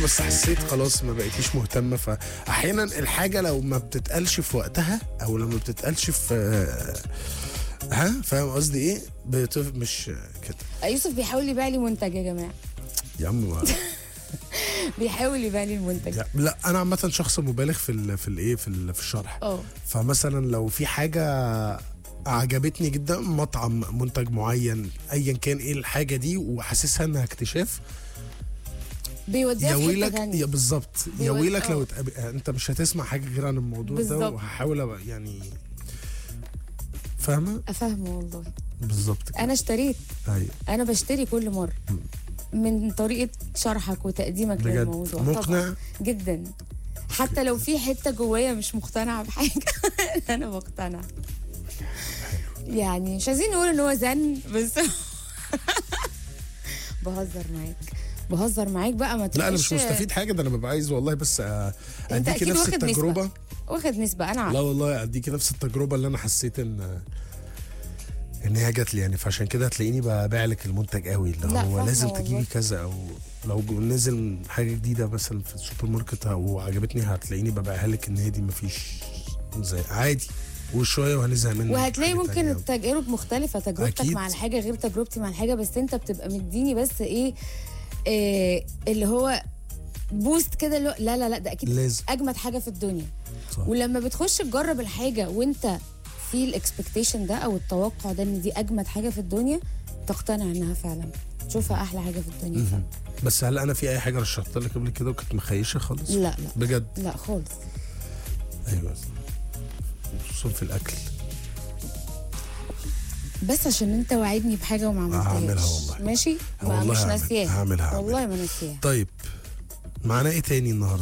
بس حسيت خلاص ما بقيتيش مهتمه فاحيانا الحاجه لو ما بتتقالش في وقتها او لما بتتقالش في ها فاهم قصدي ايه بتف... مش كده يوسف بيحاول يبيع لي منتج يا جماعه يا عم ما- بيحاول يبيع لي المنتج لا, لا انا عامه شخص مبالغ في ال... في الايه في ال... في الشرح اه فمثلا لو في حاجه عجبتني جدا مطعم منتج معين ايا كان ايه الحاجه دي وحاسسها انها اكتشاف بيوديها يا في حته ويلك يا ثانيه بالظبط يا بيود- ويلك لو آه. اتقابل انت مش هتسمع حاجه غير عن الموضوع ده بالظبط. وهحاول أبقى يعني فاهمه افهمه والله بالظبط كده انا اشتريت ايوه انا بشتري كل مره من طريقه شرحك وتقديمك بجد للموضوع مقنع طبعا جدا حتى لو في حته جوايا مش مقتنعه بحاجه انا بقتنع يعني مش عايزين نقول ان هو زن بس بهزر معاك بهزر معاك بقى ما لا انا مش تبقاش- مستفيد حاجه ده انا ببقى عايز والله بس آه، اديكي أكيد نفس واخد نسبة. التجربه واخد نسبه انا عارفه لا والله اديكي نفس التجربه اللي انا حسيت ان ان هي جات لي يعني فعشان كده هتلاقيني ببيع لك المنتج قوي اللي لا، هو فاهمة لازم والله. تجيبي كذا او لو نزل حاجه جديده مثلا في السوبر ماركت وعجبتني هتلاقيني ببيعها لك ان هي دي مفيش زي عادي وشويه وهنزهق منها وهتلاقي حاجة ممكن تانية. التجارب مختلفة تجربتك أكيد. مع الحاجة غير تجربتي مع الحاجة بس انت بتبقى مديني بس ايه, إيه اللي هو بوست كده اللي هو لا لا لا ده اكيد لازم اجمد حاجة في الدنيا صح. ولما بتخش تجرب الحاجة وانت في الاكسبكتيشن ده او التوقع ده ان دي اجمد حاجة في الدنيا تقتنع انها فعلا تشوفها احلى حاجة في الدنيا فعلا. بس هل انا في اي حاجه رشحتها لك قبل كده وكانت مخيشه خالص لا لا بجد لا خالص ايوه خصوصا في الاكل بس عشان انت وعدني بحاجة وما عملتهاش هعملها والله. ماشي ما والله مش هعمل- ناسياها هعملها- هعملها. والله ما ناسياها طيب معانا ايه تاني النهارده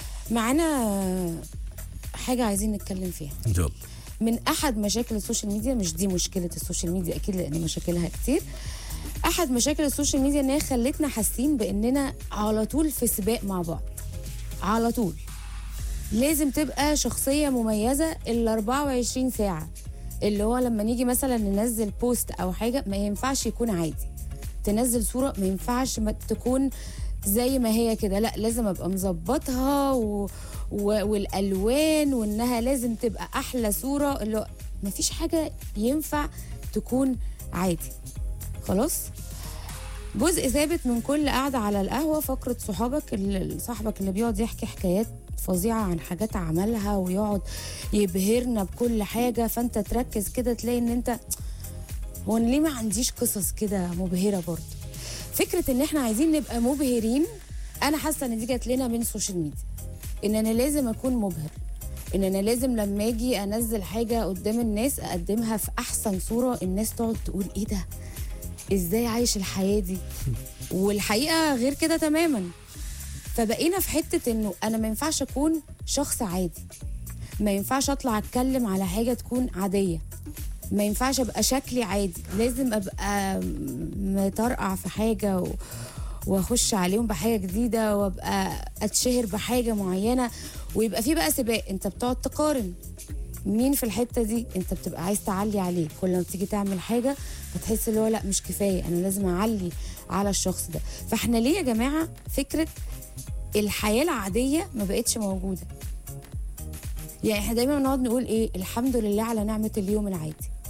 معانا حاجة عايزين نتكلم فيها يلا من أحد مشاكل السوشيال ميديا مش دي مشكلة السوشيال ميديا أكيد لأن مشاكلها كتير أحد مشاكل السوشيال ميديا إن هي خلتنا حاسين بإننا على طول في سباق مع بعض على طول لازم تبقى شخصية مميزة ال 24 ساعة اللي هو لما نيجي مثلا ننزل بوست أو حاجة ما ينفعش يكون عادي تنزل صورة ما ينفعش ما تكون زي ما هي كده لا لازم ابقى مظبطها و... و... والالوان وانها لازم تبقى احلى صوره اللي ما فيش حاجه ينفع تكون عادي خلاص جزء ثابت من كل قعده على القهوه فقره صحابك اللي صاحبك اللي بيقعد يحكي حكايات فظيعه عن حاجات عملها ويقعد يبهرنا بكل حاجه فانت تركز كده تلاقي ان انت هو أنا ليه ما عنديش قصص كده مبهره برضه فكره ان احنا عايزين نبقى مبهرين انا حاسه ان دي جات لنا من السوشيال ميديا ان انا لازم اكون مبهر ان انا لازم لما اجي انزل حاجه قدام الناس اقدمها في احسن صوره الناس تقعد تقول ايه ده ازاي عايش الحياه دي والحقيقه غير كده تماما فبقينا في حته انه انا ما ينفعش اكون شخص عادي ما ينفعش اطلع اتكلم على حاجه تكون عاديه ما ينفعش ابقى شكلي عادي لازم ابقى مطرقع في حاجه و... واخش عليهم بحاجه جديده وابقى اتشهر بحاجه معينه ويبقى في بقى سباق انت بتقعد تقارن مين في الحته دي انت بتبقى عايز تعلي عليه كل ما تيجي تعمل حاجه فتحس اللي هو لا مش كفايه انا لازم اعلي على الشخص ده فاحنا ليه يا جماعه فكره الحياه العاديه ما بقتش موجوده يعني احنا دايما بنقعد نقول ايه الحمد لله على نعمه اليوم العادي